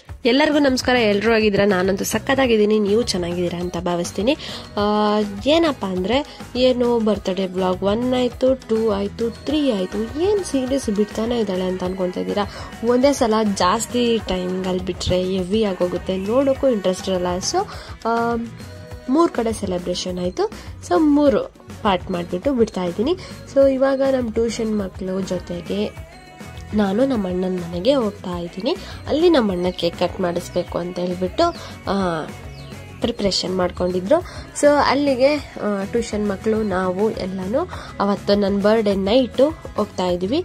ಎಲ್ಲರಿಗೂ ನಮಸ್ಕಾರ ಎಲ್ಲರೂ ಆಗಿದ್ದೀರಾ ನಾನಂತೂ ಸಖತ್ತಾಗಿದ್ದೀನಿ ನೀವು ಚೆನ್ನಾಗಿದ್ದೀರಾ ಅಂತ ಭಾವಿಸ್ತೀನಿ ಆ, ಏನಪ್ಪ ಅಂದರೆ ಏನು ಬರ್ತ್ಡೇ ಬ್ಲಾಗ್ ಒನ್ ಆಯಿತು ಟೂ ಆಯಿತು ತ್ರೀ ಆಯಿತು ಏನು ಸೀರೀಸ್ ಬಿಡ್ತಾನೆ ಇದ್ದಾಳೆ ಅಂತ ಅನ್ಕೊತಾ ಇದ್ದೀರಾ ಒಂದೇ ಸಲ ಜಾಸ್ತಿ ಟೈಮಿಂಗಲ್ಲಿ ಬಿಟ್ಟರೆ ಹೆವಿ ಆಗೋಗುತ್ತೆ ನೋಡೋಕ್ಕೂ ಇಂಟ್ರೆಸ್ಟ್ ಇರಲ್ಲ ಸೊ ಮೂರು ಕಡೆ ಸೆಲೆಬ್ರೇಷನ್ ಆಯಿತು ಸೊ ಮೂರು ಪಾರ್ಟ್ ಮಾಡಿಬಿಟ್ಟು ಬಿಡ್ತಾ ಇದ್ದೀನಿ ಸೊ ಇವಾಗ ನಮ್ಮ ಟ್ಯೂಷನ್ ಮಕ್ಕಳು ಜೊತೆಗೆ ನಾನು ನಮ್ಮ ಅಣ್ಣನ ಮನೆಗೆ ಹೋಗ್ತಾ ಇದ್ದೀನಿ ಅಲ್ಲಿ ನಮ್ಮ ಅಣ್ಣ ಕೇಕ್ ಕಟ್ ಮಾಡಿಸ್ಬೇಕು ಅಂತ ಹೇಳ್ಬಿಟ್ಟು ಪ್ರಿಪ್ರೇಷನ್ ಮಾಡ್ಕೊಂಡಿದ್ರು ಸೊ ಅಲ್ಲಿಗೆ ಟ್ಯೂಷನ್ ಮಕ್ಕಳು ನಾವು ಎಲ್ಲನೂ ಅವತ್ತು ನನ್ನ ಬರ್ಡೇ ನೈಟು ಹೋಗ್ತಾ ಇದ್ದೀವಿ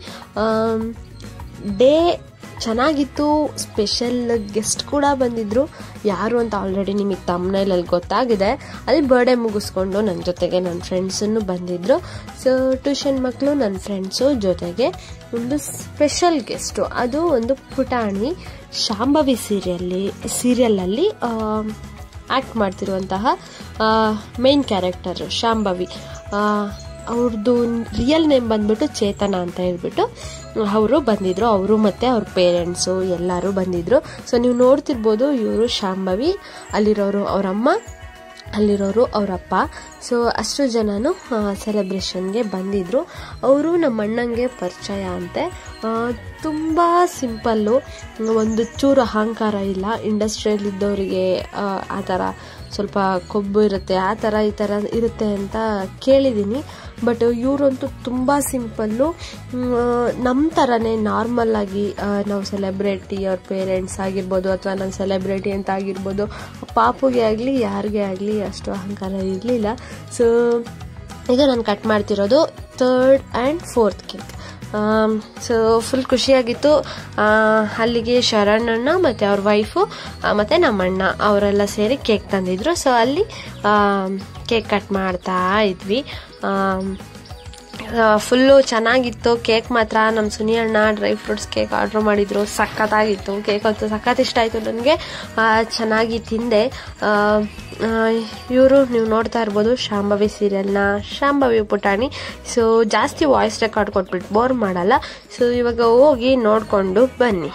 ಡೇ ಚೆನ್ನಾಗಿತ್ತು ಸ್ಪೆಷಲ್ ಗೆಸ್ಟ್ ಕೂಡ ಬಂದಿದ್ರು ಯಾರು ಅಂತ ಆಲ್ರೆಡಿ ನಿಮಗೆ ತಮ್ಮನೇಲಲ್ಲಿ ಗೊತ್ತಾಗಿದೆ ಅಲ್ಲಿ ಬರ್ಡೇ ಮುಗಿಸ್ಕೊಂಡು ನನ್ನ ಜೊತೆಗೆ ನನ್ನ ಫ್ರೆಂಡ್ಸನ್ನು ಬಂದಿದ್ರು ಸೊ ಟ್ಯೂಷನ್ ಮಕ್ಕಳು ನನ್ನ ಫ್ರೆಂಡ್ಸು ಜೊತೆಗೆ ಒಂದು ಸ್ಪೆಷಲ್ ಗೆಸ್ಟು ಅದು ಒಂದು ಪುಟಾಣಿ ಶಾಂಭವಿ ಸೀರಿಯಲ್ಲಿ ಸೀರಿಯಲಲ್ಲಿ ಆ್ಯಕ್ಟ್ ಮಾಡ್ತಿರುವಂತಹ ಮೇನ್ ಕ್ಯಾರೆಕ್ಟರ್ ಶಾಂಭವಿ ಅವ್ರದ್ದು ರಿಯಲ್ ನೇಮ್ ಬಂದ್ಬಿಟ್ಟು ಚೇತನ ಅಂತ ಹೇಳ್ಬಿಟ್ಟು ಅವರು ಬಂದಿದ್ರು ಅವರು ಮತ್ತು ಅವ್ರ ಪೇರೆಂಟ್ಸು ಎಲ್ಲರೂ ಬಂದಿದ್ರು ಸೊ ನೀವು ನೋಡ್ತಿರ್ಬೋದು ಇವರು ಶಾಂಭವಿ ಅಲ್ಲಿರೋರು ಅವರಮ್ಮ ಅಲ್ಲಿರೋರು ಅವರಪ್ಪ ಸೊ ಅಷ್ಟು ಜನನು ಸೆಲೆಬ್ರೇಷನ್ಗೆ ಬಂದಿದ್ರು ಅವರು ನಮ್ಮ ಅಣ್ಣಂಗೆ ಪರಿಚಯ ಅಂತೆ ತುಂಬ ಸಿಂಪಲ್ಲು ಒಂದು ಚೂರು ಅಹಂಕಾರ ಇಲ್ಲ ಇಂಡಸ್ಟ್ರಿಯಲ್ಲಿ ಇದ್ದವರಿಗೆ ಆ ಥರ ಸ್ವಲ್ಪ ಕೊಬ್ಬು ಇರುತ್ತೆ ಆ ಥರ ಈ ಥರ ಇರುತ್ತೆ ಅಂತ ಕೇಳಿದ್ದೀನಿ ಬಟ್ ಇವರಂತೂ ತುಂಬ ಸಿಂಪಲ್ಲು ನಮ್ಮ ಥರನೇ ನಾರ್ಮಲ್ ಆಗಿ ನಾವು ಸೆಲೆಬ್ರಿಟಿ ಅವ್ರ ಪೇರೆಂಟ್ಸ್ ಆಗಿರ್ಬೋದು ಅಥವಾ ನಾನು ಸೆಲೆಬ್ರಿಟಿ ಅಂತ ಆಗಿರ್ಬೋದು ಪಾಪುಗೆ ಆಗಲಿ ಯಾರಿಗೆ ಆಗಲಿ ಅಷ್ಟು ಅಹಂಕಾರ ಇರಲಿಲ್ಲ ಸೊ ಈಗ ನಾನು ಕಟ್ ಮಾಡ್ತಿರೋದು third and fourth cake so full ಖುಷಿಯಾಗಿತ್ತು ಅಲ್ಲಿಗೆ ಶರಣಣ್ಣ ಮತ್ತು ಅವ್ರ ವೈಫು ಮತ್ತು ನಮ್ಮಣ್ಣ ಅವರೆಲ್ಲ ಸೇರಿ ಕೇಕ್ ತಂದಿದ್ರು ಸೊ ಅಲ್ಲಿ ಕೇಕ್ ಕಟ್ ಮಾಡ್ತಾ ಇದ್ವಿ ಫುಲ್ಲು ಚೆನ್ನಾಗಿತ್ತು ಕೇಕ್ ಮಾತ್ರ ನಮ್ಮ ಸುನಿ ಅಣ್ಣ ಡ್ರೈ ಫ್ರೂಟ್ಸ್ ಕೇಕ್ ಆರ್ಡ್ರ್ ಮಾಡಿದ್ರು ಸಖತ್ತಾಗಿತ್ತು ಕೇಕ್ ಅಂತೂ ಸಖತ್ ಇಷ್ಟ ಆಯಿತು ನನಗೆ ಚೆನ್ನಾಗಿ ತಿಂದೆ ಇವರು ನೀವು ನೋಡ್ತಾ ಇರ್ಬೋದು ಶಾಂಭವಿ ಸೀರಿಯಲ್ನ ಶಾಂಭವಿ ಪುಟಾಣಿ ಸೊ ಜಾಸ್ತಿ ವಾಯ್ಸ್ ರೆಕಾರ್ಡ್ ಕೊಟ್ಬಿಟ್ಟು ಬೋರ್ ಮಾಡಲ್ಲ ಸೊ ಇವಾಗ ಹೋಗಿ ನೋಡಿಕೊಂಡು ಬನ್ನಿ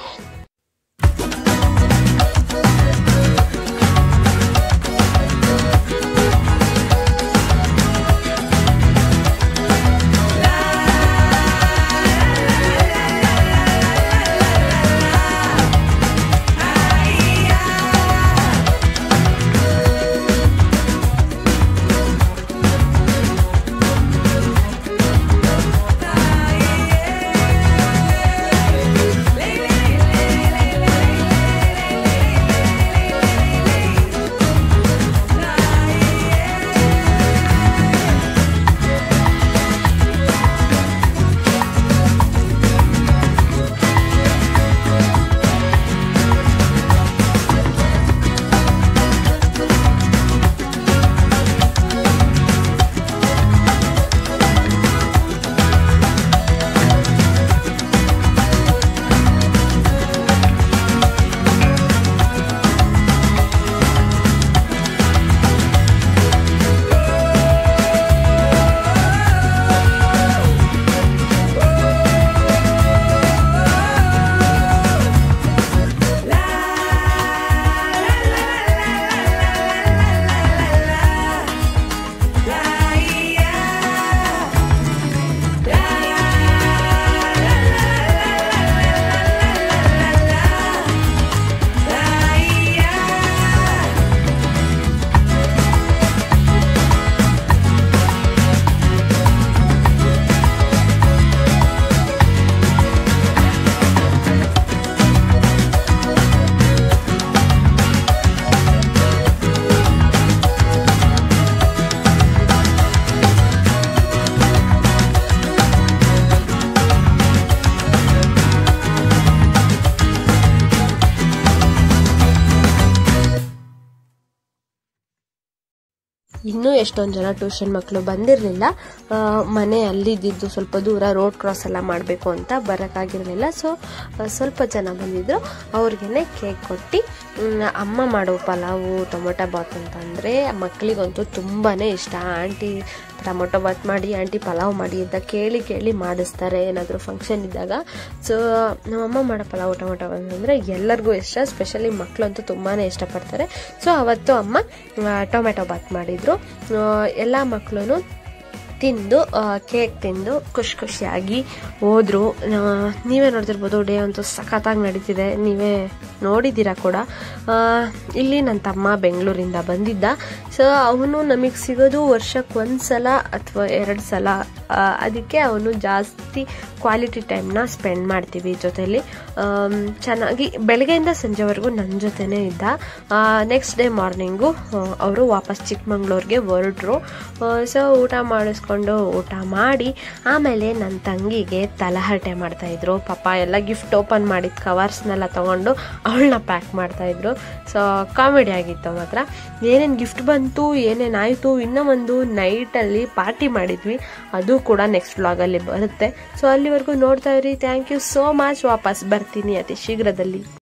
ಇನ್ನೂ ಎಷ್ಟೊಂದು ಜನ ಟ್ಯೂಷನ್ ಮಕ್ಕಳು ಬಂದಿರಲಿಲ್ಲ ಮನೆ ಅಲ್ಲಿದ್ದಿದ್ದು ಸ್ವಲ್ಪ ದೂರ ರೋಡ್ ಕ್ರಾಸ್ ಎಲ್ಲ ಮಾಡಬೇಕು ಅಂತ ಬರೋಕ್ಕಾಗಿರಲಿಲ್ಲ ಸೊ ಸ್ವಲ್ಪ ಜನ ಬಂದಿದ್ರು ಅವ್ರಿಗೇನೆ ಕೇಕ್ ಕೊಟ್ಟು ಮ್, ಅಮ್ಮ ಮಾಡೋ ಪಲಾವು ಟೊಮೊಟೊ ಬಾತ್ ಅಂತಂದರೆ ಮಕ್ಕಳಿಗಂತೂ ತುಂಬಾ ಇಷ್ಟ ಆಂಟಿ ಟೊಮೊಟೊ ಬಾತ್ ಮಾಡಿ ಆಂಟಿ ಪಲಾವ್ ಮಾಡಿ ಅಂತ ಕೇಳಿ ಕೇಳಿ ಮಾಡಿಸ್ತಾರೆ ಏನಾದರೂ ಫಂಕ್ಷನ್ ಇದ್ದಾಗ ಸೊ ನಮ್ಮಮ್ಮ ಮಾಡೋ ಪಲಾವ್ ಟೊಮೊಟೊ ಬಾತ್ ಅಂದರೆ ಎಲ್ಲರಿಗೂ ಇಷ್ಟ ಸ್ಪೆಷಲಿ ಮಕ್ಕಳಂತೂ ತುಂಬಾ ಇಷ್ಟಪಡ್ತಾರೆ ಸೊ ಅವತ್ತು ಅಮ್ಮ ಆ, ಟೊಮೆಟೊ ಬಾತ್ ಮಾಡಿದರು ಎಲ್ಲ ಮಕ್ಕಳು ತಿಂದು ಕೇಕ್ ತಿಂದು ಖುಷಿ ಖುಷಿಯಾಗಿ ಹೋದ್ರು ಆ, ನೀವೇ ನೋಡ್ತಿರ್ಬೋದು ಡೇ ಅಂತೂ ಸಖತ್ತಾಗಿ ನಡೀತಿದೆ ನೀವೇ ನೋಡಿದ್ದೀರಾ ಕೂಡ ಆ, ಇಲ್ಲಿ ನನ್ನ ತಮ್ಮ ಬೆಂಗಳೂರಿಂದ ಬಂದಿದ್ದ ಸೊ ಅವನು ನಮಗೆ ಸಿಗೋದು ವರ್ಷಕ್ಕೆ ಒಂದು ಸಲ ಅಥವಾ ಎರಡು ಸಲ ಆ, ಅದಕ್ಕೆ ಅವನು ಜಾಸ್ತಿ ಕ್ವಾಲಿಟಿ ಟೈಮ್ನ ಸ್ಪೆಂಡ್ ಮಾಡ್ತೀವಿ ಜೊತೆಲಿ ಆಮ್, ಚೆನ್ನಾಗಿ ಬೆಳಗ್ಗೆಯಿಂದ ಸಂಜೆವರೆಗೂ ನನ್ನ ಜೊತೆನೇ ಇದ್ದ ನೆಕ್ಸ್ಟ್ ಡೇ ಮಾರ್ನಿಂಗು ಅವರು ವಾಪಸ್ ಚಿಕ್ಕಮಂಗ್ಳೂರಿಗೆ ಹೊರಟ್ರು ಸೊ ಊಟ ಮಾಡಿಸ್ಕೊಂಡು ಊಟ ಮಾಡಿ ಆಮೇಲೆ ನನ್ನ ತಂಗಿಗೆ ತಲಹರಟೆ ಮಾಡ್ತಾಯಿದ್ರು ಪಾಪ ಎಲ್ಲ ಗಿಫ್ಟ್ ಓಪನ್ ಮಾಡಿದ ಕವರ್ಸ್ನೆಲ್ಲ ತೊಗೊಂಡು ಅವಳನ್ನ ಪ್ಯಾಕ್ ಮಾಡ್ತಾಯಿದ್ರು ಸೊ ಕಾಮಿಡಿ ಆಗಿತ್ತು ಮಾತ್ರ ಏನೇನು ಗಿಫ್ಟ್ ಬಂತು ಏನೇನಾಯಿತು ಇನ್ನೂ ಒಂದು ನೈಟಲ್ಲಿ ಪಾರ್ಟಿ ಮಾಡಿದ್ವಿ ಅದು ಕೂಡ ನೆಕ್ಸ್ಟ್ ವ್ಲಾಗಲ್ಲಿ ಬರುತ್ತೆ ಸೊ ಅಲ್ಲಿವರೆಗೂ ನೋಡ್ತಾ ಇರಿ ಥ್ಯಾಂಕ್ ಯು ಸೋ ಮಚ್ ವಾಪಸ್ ಬರ್ತೀನಿ ಅತಿ ಶೀಘ್ರದಲ್ಲಿ